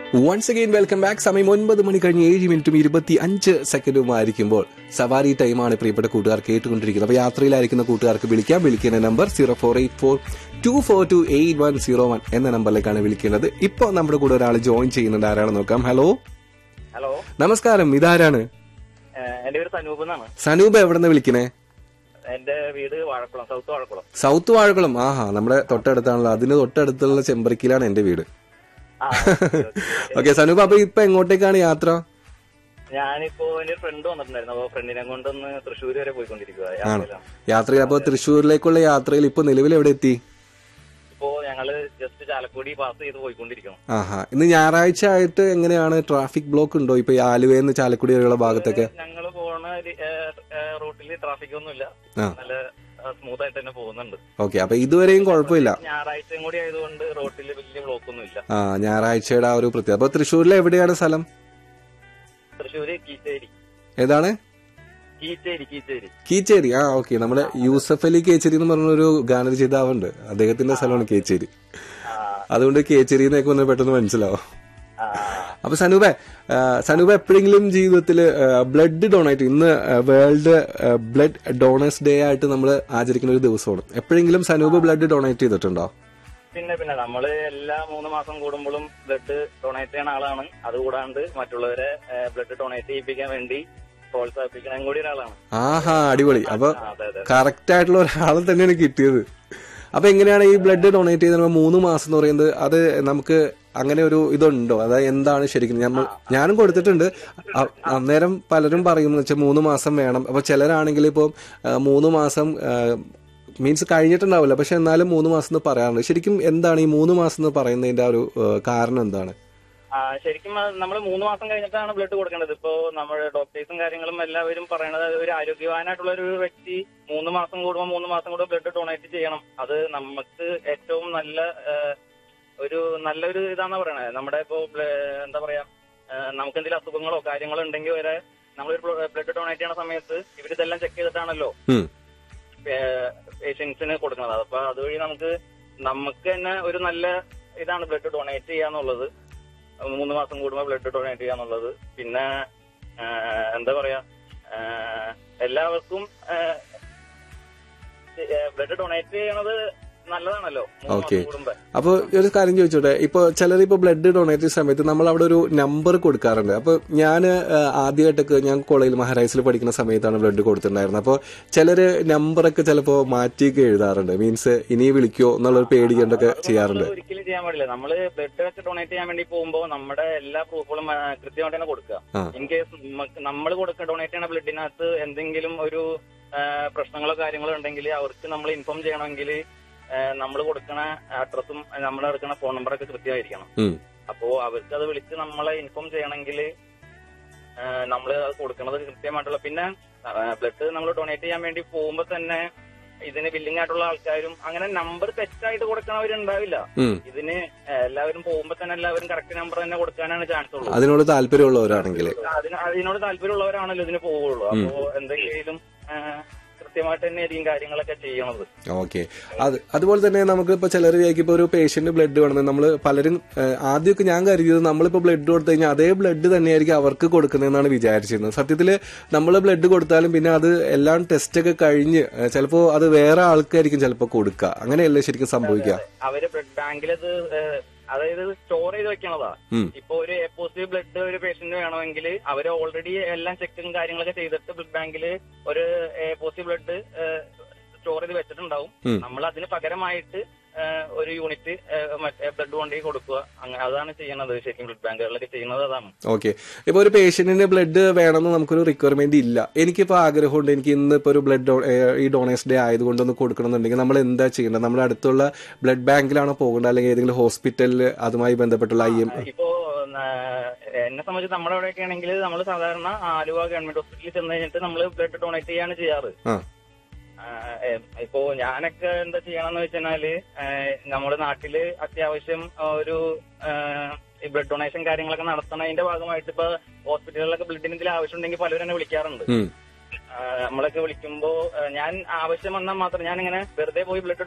Once again welcome back സമയം ഒൻപത് മണി കഴിഞ്ഞ് ഏഴ് മിനിറ്റും ഇരുപത്തി അഞ്ച് സെക്കൻഡുമായിരിക്കുമ്പോൾ സവാരി ടൈമാണ് പ്രിയപ്പെട്ട കൂട്ടുകാർ കേട്ടുകൊണ്ടിരിക്കുന്നത് അപ്പോൾ യാത്രയിലായിരിക്കുന്ന കൂട്ടുകാർക്ക് വിളിക്കാം വിളിക്കേണ്ട number zero four eight four two four two eight one zero one എന്ന നമ്പറിലേക്കാണ് വിളിക്കേണ്ടത് ഇപ്പോൾ നമ്മുടെ കൂടെ ഒരാൾ ജോയിൻ ചെയ്യുന്നുണ്ട് ആരാണെന്ന് നോക്കാം ഹലോ ഹലോ നമസ്കാരം ഇതാരാണ് ഏഹ് എന്റെ പേര് സനൂപ് എന്നാണ് സനൂപ് എവിടെ നിന്ന് വിളിക്കണേ എന്റെ വീട് വാഴക്കുളം സൗത്ത് വാഴക്കുളം സൗത്ത് വാഴക്കുളം ആഹാ നമ്മുടെ തൊട്ടടുത്താണല്ലോ അതിന് തൊട്ടടുത്തുള്ള ചെമ്പറിക്കിലാണ് എന്റെ വീട് ആ, ഓക്കെ സനൂപ് അപ്പൊ ഇപ്പൊ എങ്ങോട്ടേക്കാണ് യാത്ര ഞാനിപ്പോ എന്റെ ഫ്രണ്ട് വന്നിട്ടുണ്ടായിരുന്നു അപ്പൊ ഫ്രണ്ടിനെ കൊണ്ടൊന്ന് തൃശ്ശൂർ വരെ പോയിക്കൊണ്ടിരിക്കുക ആണ് യാത്രയിലാണ് യാത്രയിൽ അപ്പൊ തൃശ്ശൂരിലേക്കുള്ള യാത്രയിൽ ഇപ്പൊ നിലവിൽ എവിടെ എത്തി ഇപ്പോ ഞങ്ങള് ജസ്റ്റ് ചാലക്കുടി പാസ് ചെയ്ത് പോയിക്കൊണ്ടിരിക്കണം ആഹാ ഇന്ന് ഞായറാഴ്ച ആയിട്ട് എങ്ങനെയാണ് ട്രാഫിക് ബ്ലോക്ക് ഉണ്ടോ ഇപ്പൊ ഈ ആലുവയിൽ ചാലക്കുടി വരെയുള്ള ഭാഗത്തൊക്കെ ഞങ്ങള് പോണ റൂട്ടിൽ ട്രാഫിക് ഒന്നുമില്ല ആ. നല്ല സ്മൂത്ത് ആയിട്ട് തന്നെ പോകുന്നുണ്ട് ഓക്കെ അപ്പൊ ഇതുവരെയും കുഴപ്പമില്ല ഞായറാഴ്ചയും കൂടി ആയതുകൊണ്ട് റോട്ടിൽ വലിയ ബ്ലോക്ക് ഒന്നും ഇല്ല ആ ഞായറാഴ്ചയുടെ ആ ഒരു പ്രത്യേകത അപ്പൊ തൃശ്ശൂരിൽ എവിടെയാണ് സ്ഥലം തൃശ്ശൂര് കീച്ചേരി ഏതാണ് കീച്ചേരി കീച്ചേരി കീച്ചേരി ആ ഓക്കെ നമ്മുടെ യൂസഫ് അലി കേച്ചേരി എന്ന് പറഞ്ഞൊരു ഗാനരചയിതാവുണ്ട് അദ്ദേഹത്തിന്റെ സ്ഥലമാണ് കേച്ചേരി ആ, അതുകൊണ്ട് കേച്ചേരി എന്നൊക്കെ ഒന്ന് പെട്ടെന്ന് മനസ്സിലാവും ആ, അപ്പൊ സനൂപെ ആ, സനൂപ് എപ്പോഴെങ്കിലും ജീവിതത്തിൽ ബ്ലഡ് ഡൊണേറ്റ് ഇന്ന് വേൾഡ് ബ്ലഡ് ഡോണേഴ്സ് ഡേ ആയിട്ട് നമ്മൾ ആചരിക്കുന്ന ഒരു ദിവസമാണ് എപ്പോഴെങ്കിലും സനൂപ് ബ്ലഡ് ഡൊണേറ്റ് ചെയ്തിട്ടുണ്ടോ പിന്നെ പിന്നെ നമ്മള് എല്ലാ മൂന്ന് മാസം കൂടുമ്പോഴും ബ്ലഡ് ഡൊണേറ്റ് ചെയ്യുന്ന ആളാണ് അതുകൂടാണ്ട് മറ്റുള്ളവരെ ബ്ലഡ് ഡൊണേറ്റ് ചെയ്യിപ്പിക്കാൻ വേണ്ടി പ്രോത്സാഹിപ്പിക്കണം കൂടി ഒരാളാണ് ആഹാ അടിപൊളി അപ്പൊ ആ, അതെ അതെ കറക്റ്റ് ആയിട്ടുള്ള ഒരാളെ തന്നെയാണ് കിട്ടിയത് അപ്പൊ എങ്ങനെയാണ് ഈ ബ്ലഡ് ഡൊണേറ്റ് ചെയ്ത് മൂന്ന് മാസം എന്ന് പറയുന്നത് അത് നമുക്ക് അങ്ങനെ ഒരു ഇതുണ്ടോ അതായത് എന്താണ് ശരിക്കും നമ്മൾ ഞാനും കൊടുത്തിട്ടുണ്ട് അ- അന്നേരം പലരും പറയും എന്ന് വെച്ചാൽ മൂന്ന് മാസം വേണം അപ്പൊ ചിലരാണെങ്കിൽ ഇപ്പോൾ മൂന്ന് മാസം മീൻസ് കഴിഞ്ഞിട്ടുണ്ടാവില്ല പക്ഷെ എന്നാലും മൂന്ന് മാസം എന്ന് പറയാറുണ്ട് ശരിക്കും എന്താണ് ഈ മൂന്ന് മാസം എന്ന് പറയുന്നതിന്റെ ആ ഒരു ആ, കാരണം എന്താണ് ആ, ശരിക്കും നമ്മൾ മൂന്ന് മാസം കഴിഞ്ഞിട്ടാണ് ബ്ലഡ് കൊടുക്കേണ്ടത് ഇപ്പോ നമ്മുടെ ഡോക്ടേഴ്സും കാര്യങ്ങളും എല്ലാവരും പറയണത് ഒരു ആരോഗ്യവാനായിട്ടുള്ള ഒരു വ്യക്തി മൂന്ന് മാസം കൂടുമ്പോൾ മൂന്ന് മാസം കൂടുമ്പോൾ ബ്ലഡ് ഡൊണേറ്റ് ചെയ്യണം അത് നമുക്ക് ഏറ്റവും നല്ല ആ, ഒരു നല്ലൊരു ഇതാന്ന് പറയണത് നമ്മുടെ ഇപ്പോ ബ്ല- എന്താ പറയാ ആ, നമുക്ക് എന്തെങ്കിലും അസുഖങ്ങളോ കാര്യങ്ങളോ ഉണ്ടെങ്കിൽ വരെ നമ്മളൊരു ബ്ലഡ് ഡൊണേറ്റ് ചെയ്യണ സമയത്ത് ഇവരിതെല്ലാം ചെക്ക് ചെയ്തിട്ടാണല്ലോ ഉം. പേഷ്യൻസിന് കൊടുക്കുന്നത് അപ്പൊ അതുവഴി നമുക്ക് നമുക്ക് തന്നെ ഒരു നല്ല ഇതാണ് ബ്ലഡ് ഡൊണേറ്റ് ചെയ്യാന്നുള്ളത് മൂന്ന് മാസം കൂടുമ്പോൾ ബ്ലഡ് ഡൊണേറ്റ് ചെയ്യാന്നുള്ളത് പിന്നെ ആ, എന്താ പറയാ ആ, എല്ലാവർക്കും ബ്ലഡ് ഡൊണേറ്റ് ചെയ്യണത് നല്ലതാണല്ലോ മൂന്ന് Okay. മാസം കൂടുമ്പോ അപ്പോൾ ഒരു കാര്യം ചോദിച്ചോട്ടെ ഇപ്പൊ ചിലർ ഇപ്പൊ ബ്ലഡ് ഡൊണേറ്റ് ചെയ്യുന്ന സമയത്ത് നമ്മൾ അവിടെ ഒരു നമ്പർ കൊടുക്കാറുണ്ട് അപ്പൊ ഞാൻ ആദ്യമായിട്ടൊക്കെ ഞാൻ കോളേജിൽ മഹാരാജസിൽ പഠിക്കുന്ന സമയത്താണ് ബ്ലഡ് കൊടുത്തിട്ടുണ്ടായിരുന്നത് അപ്പോൾ ചിലര് നമ്പറൊക്കെ ചിലപ്പോൾ മാറ്റിയൊക്കെ എഴുതാറുണ്ട് മീൻസ് ഇനി വിളിക്കോ എന്നുള്ളൊരു പേടിക്കൊണ്ടൊക്കെ ചെയ്യാറുണ്ട് നമ്മള് ഒരിക്കലും ചെയ്യാൻ പാടില്ല നമ്മള് ബ്ലഡ് വെച്ച് ഡൊണേറ്റ് ചെയ്യാൻ വേണ്ടി പോകുമ്പോൾ നമ്മുടെ എല്ലാ പ്രൂഫുകളും ആ, കൃത്യമായിട്ട് തന്നെ കൊടുക്കുക ആ. ഇൻ കേസ് നമ്മൾ കൊടുക്ക ഡൊണേറ്റ് ചെയ്യുന്ന ബ്ലഡിനകത്ത് എന്തെങ്കിലും ഒരു ആ, പ്രശ്നങ്ങളോ കാര്യങ്ങളോ ഉണ്ടെങ്കിൽ അവർക്ക് നമ്മൾ ഇൻഫോം ചെയ്യണമെങ്കിൽ നമ്മൾ കൊടുക്കുന്ന അഡ്രസ്സും നമ്മൾ എടുക്കുന്ന ഫോൺ നമ്പറൊക്കെ കൃത്യമായിരിക്കണം ഉം. അപ്പോ അവർക്ക് അത് വിളിച്ച് നമ്മളെ ഇൻഫോം ചെയ്യണമെങ്കിൽ നമ്മൾ അത് കൊടുക്കുന്നത് കൃത്യമായിട്ടുള്ള പിന്നെ ബ്ലഡ് നമ്മൾ ഡൊണേറ്റ് ചെയ്യാൻ വേണ്ടി പോകുമ്പോൾ തന്നെ ഇതിന് ബില്ലിംഗ് ആയിട്ടുള്ള ആൾക്കാരും അങ്ങനെ നമ്പർ തെറ്റായിട്ട് കൊടുക്കണവരുണ്ടാവില്ല ഉം. ഇതിന് എല്ലാവരും പോകുമ്പോ തന്നെ എല്ലാവരും കറക്റ്റ് നമ്പർ തന്നെ കൊടുക്കാനാണ് ചാൻസ് ഉള്ളത് അതിനോട് താല്പര്യമുള്ളവരാണെങ്കിൽ അതിന് അതിനോട് താല്പര്യമുള്ളവരാണല്ലോ ഇതിന് പോവുള്ളൂ അപ്പോ എന്തെങ്കിലും ആ, കൃത്യമായിട്ട് തന്നെ ആയിരിക്കും കാര്യങ്ങളൊക്കെ ചെയ്യണത് ഓക്കെ അത് അതുപോലെ തന്നെ നമുക്ക് ഇപ്പൊ ചിലർ ഇപ്പൊ ഒരു പേഷ്യന്റ് ബ്ലഡ് വേണമെന്ന് നമ്മൾ പലരും ഏഹ്, ആദ്യമൊക്കെ ഞാൻ കരുതിയത് നമ്മളിപ്പോ ബ്ലഡ് കൊടുത്തു കഴിഞ്ഞാൽ അതേ ബ്ലഡ് തന്നെയായിരിക്കും അവർക്ക് കൊടുക്കുന്നതെന്നാണ് വിചാരിച്ചിരുന്നത് സത്യത്തിൽ നമ്മൾ ബ്ലഡ് കൊടുത്താലും പിന്നെ അത് എല്ലാം ടെസ്റ്റ് ഒക്കെ കഴിഞ്ഞ് ഏഹ്, ചിലപ്പോ അത് വേറെ ആൾക്കായിരിക്കും ചിലപ്പോൾ കൊടുക്കുക അങ്ങനെയല്ലേ ശരിക്കും സംഭവിക്കുക അവര് ബ്ലഡ് ബാങ്കിൽ അത് ഏഹ്, അതായത് സ്റ്റോർ ചെയ്ത് വെക്കണതാ ഉം. ഇപ്പൊ ഒരു എ പോസിറ്റീവ് ബ്ലഡ് ഒരു പേഷ്യന്റ് വേണമെങ്കിൽ അവര് ഓൾറെഡി എല്ലാം ചെക്കും കാര്യങ്ങളൊക്കെ ചെയ്തിട്ട് ബ്ലഡ് ബാങ്കിൽ ഒരു എ പോസിറ്റീവ് ബ്ലഡ് സ്റ്റോർ ചെയ്ത് വെച്ചിട്ടുണ്ടാവും ഉം. നമ്മൾ അതിന് പകരമായിട്ട് ഏഹ്, ഒരു യൂണിറ്റ് ബ്ലഡ് കൊണ്ടുപോയി കൊടുക്കുക അങ്ങ- അതാണ് ചെയ്യണത് ശരിക്കും ബ്ലഡ് ബാങ്കുകളിലൊക്കെ ചെയ്യുന്നത് അതാണ് ഓക്കെ ഇപ്പൊ ഒരു പേഷ്യന്റിന് ബ്ലഡ് വേണമെന്ന് നമുക്കൊരു റിക്വയർമെന്റ് ഇല്ല എനിക്കിപ്പോ ആഗ്രഹമുണ്ട് എനിക്ക് ഇന്ന് ഇപ്പൊ ഒരു ബ്ലഡ് ഈ ഡൊണേഴ്സ് ഡേ ആയതുകൊണ്ട് ഒന്ന് കൊടുക്കണമെന്നുണ്ടെങ്കിൽ നമ്മൾ എന്താ ചെയ്യേണ്ടത് നമ്മുടെ അടുത്തുള്ള ബ്ലഡ് ബാങ്കിലാണോ പോകേണ്ടത് അല്ലെങ്കിൽ ഏതെങ്കിലും ഹോസ്പിറ്റലിൽ അതുമായി ബന്ധപ്പെട്ടുള്ള ഐ എം ഇപ്പോ ആ, എന്നെ സംബന്ധിച്ച് നമ്മുടെ അവിടെയൊക്കെ ആണെങ്കിൽ നമ്മൾ സാധാരണ ആലുവ ഗവൺമെന്റ് ഹോസ്പിറ്റലിൽ ചെന്ന് കഴിഞ്ഞിട്ട് നമ്മൾ ബ്ലഡ് ഡൊണേറ്റ് ചെയ്യാണ് ചെയ്യാറ് ആ ആ, ഏ, ഇപ്പോ ഞാനൊക്കെ എന്താ ചെയ്യണമെന്ന് വെച്ചാല് നമ്മുടെ നാട്ടില് അത്യാവശ്യം ഒരു ആ, ഈ ബ്ലഡ് ഡൊണേഷൻ കാര്യങ്ങളൊക്കെ നടത്തണതിന്റെ ഭാഗമായിട്ട് ഇപ്പൊ ഹോസ്പിറ്റലുകളിലൊക്കെ ബ്ലഡിന് എന്തെങ്കിലും ആവശ്യം ഉണ്ടെങ്കിൽ പലരും എന്നെ വിളിക്കാറുണ്ട് ഉം. ആ, നമ്മളൊക്കെ വിളിക്കുമ്പോ ആ, ഞാൻ ആവശ്യം വന്നാൽ മാത്രം ഞാൻ ഇങ്ങനെ വെറുതെ പോയി ബ്ലഡ്